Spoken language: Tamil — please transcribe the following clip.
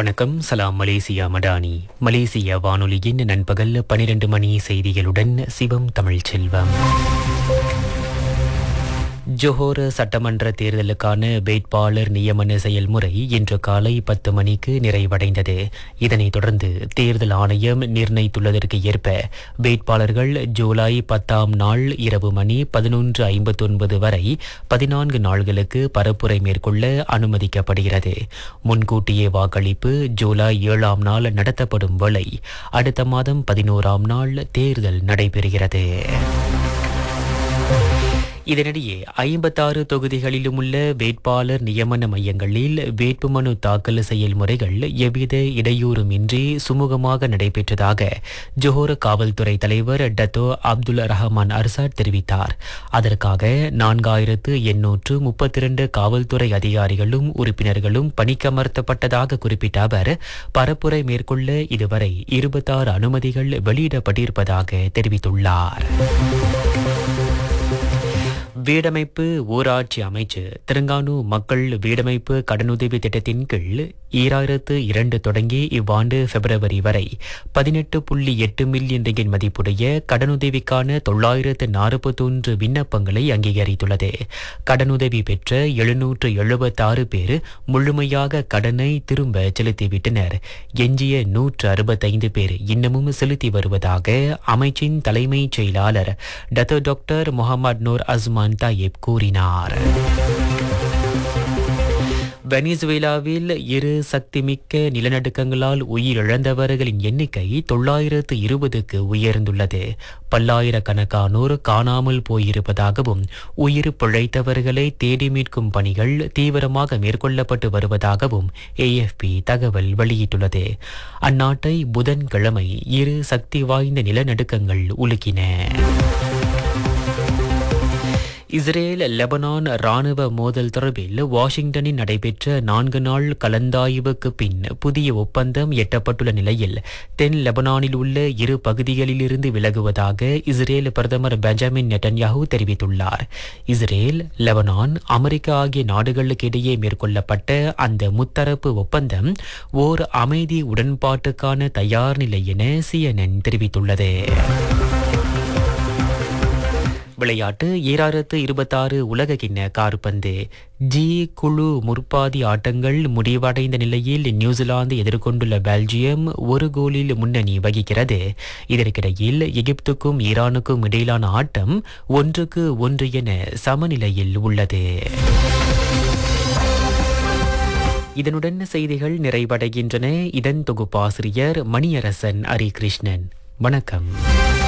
வணக்கம் சலாம் மலேசியா மடானி மலேசிய வானொலியின் நண்பகல் பனிரெண்டு மணி செய்திகளுடன் சிவம் தமிழ் செல்வம் ஜோஹோர் சட்டமன்ற தேர்தலுக்கான வேட்பாளர் நியமன செயல்முறை இன்று காலை பத்து மணிக்கு நிறைவடைந்தது இதனைத் தொடர்ந்து தேர்தல் ஆணையம் நிர்ணயித்துள்ளதற்கு ஏற்ப வேட்பாளர்கள் ஜூலை பத்தாம் நாள் இரவு மணி பதினொன்று ஐம்பத்தொன்பது வரை பதினான்கு நாள்களுக்கு பரப்புரை மேற்கொள்ள அனுமதிக்கப்படுகிறது முன்கூட்டியே வாக்களிப்பு ஜூலை ஏழாம் நாள் நடத்தப்படும் வேளை அடுத்த மாதம் பதினோராம் நாள் தேர்தல் நடைபெறுகிறது இதனிடையே ஐம்பத்தாறு தொகுதிகளிலும் உள்ள வேட்பாளர் நியமன மையங்களில் வேட்புமனு தாக்கல் செயல்முறைகள் எவ்வித இடையூறுமின்றி சுமூகமாக நடைபெற்றதாக ஜோஹர் காவல்துறை தலைவர் டத்தோ அப்துல் ரஹமான் அர்சாட் தெரிவித்தார் அதற்காக நான்காயிரத்து எண்ணூற்று முப்பத்தி இரண்டு காவல்துறை அதிகாரிகளும் உறுப்பினர்களும் பணிக்கமர்த்தப்பட்டதாக குறிப்பிட்ட அவர் பரப்புரை மேற்கொள்ள இதுவரை இருபத்தாறு அனுமதிகள் வெளியிடப்பட்டிருப்பதாக தெரிவித்துள்ளார் வீடமைப்பு ஊராட்சி அமைச்சு தெலுங்கானு மக்கள் வீடமைப்பு கடனுதவி திட்டத்தின் கீழ் ஈராயிரத்து இரண்டு தொடங்கி இவ்வாண்டு பிப்ரவரி வரை பதினெட்டு புள்ளி எட்டு மில்லியன் ரிங்கின் மதிப்புடைய கடனுதவிக்கான தொள்ளாயிரத்து நாற்பத்தொன்று விண்ணப்பங்களை அங்கீகரித்துள்ளது கடனுதவி பெற்ற எழுநூற்று எழுபத்தாறு பேர் முழுமையாக கடனை திரும்ப செலுத்திவிட்டனர் எஞ்சிய நூற்று அறுபத்தைந்து பேர் இன்னமும் செலுத்தி வருவதாக அமைச்சின் தலைமைச் செயலாளர் Dato doctor Mohamed Noor Azman Taib கூறினார் வெனிசுவேலாவில் இரு சக்திமிக்க நிலநடுக்கங்களால் உயிரிழந்தவர்களின் எண்ணிக்கை தொள்ளாயிரத்து இருபதுக்கு உயர்ந்துள்ளது பல்லாயிரக்கணக்கானோர் காணாமல் போயிருப்பதாகவும் உயிர் பிழைத்தவர்களை தேடி மீட்கும் பணிகள் தீவிரமாக மேற்கொள்ளப்பட்டு வருவதாகவும் ஏஎஃப்பி தகவல் வெளியிட்டுள்ளது அந்நாட்டை புதன்கிழமை இரு சக்தி வாய்ந்த நிலநடுக்கங்கள் உலுக்கின இஸ்ரேல் லெபனான் ராணுவ மோதல் தொடர்பில் வாஷிங்டனில் நடைபெற்ற நான்கு நாள் கலந்தாய்வுக்கு பின் புதிய ஒப்பந்தம் எட்டப்பட்டுள்ள நிலையில் தென் லெபனானில் உள்ள இரு பகுதிகளிலிருந்து விலகுவதாக இஸ்ரேல் பிரதமர் பெஞ்சமின் நெட்டன்யாஹூ தெரிவித்துள்ளார் இஸ்ரேல் லெபனான் அமெரிக்கா ஆகிய நாடுகளுக்கு இடையே மேற்கொள்ளப்பட்ட அந்த முத்தரப்பு ஒப்பந்தம் ஓர் அமைதி உடன்பாட்டுக்கான தயார் நிலை என சிஎன்என் தெரிவித்துள்ளது விளையாட்டு ஈராயிரத்து இருபத்தாறு உலக கிண்ண கார்பந்து ஜி குழு முற்பாதி ஆட்டங்கள் முடிவடைந்த நிலையில் நியூசிலாந்து எதிர்கொண்டுள்ள பெல்ஜியம் ஒரு கோலில் முன்னணி வகிக்கிறது இதற்கிடையில் எகிப்துக்கும் ஈரானுக்கும் இடையிலான ஆட்டம் ஒன்றுக்கு ஒன்று என சமநிலையில் உள்ளது இதனுடன் செய்திகள் நிறைவடைகின்றன இதன் தொகுப்பாசிரியர் மணியரசன் ஹரிகிருஷ்ணன் வணக்கம்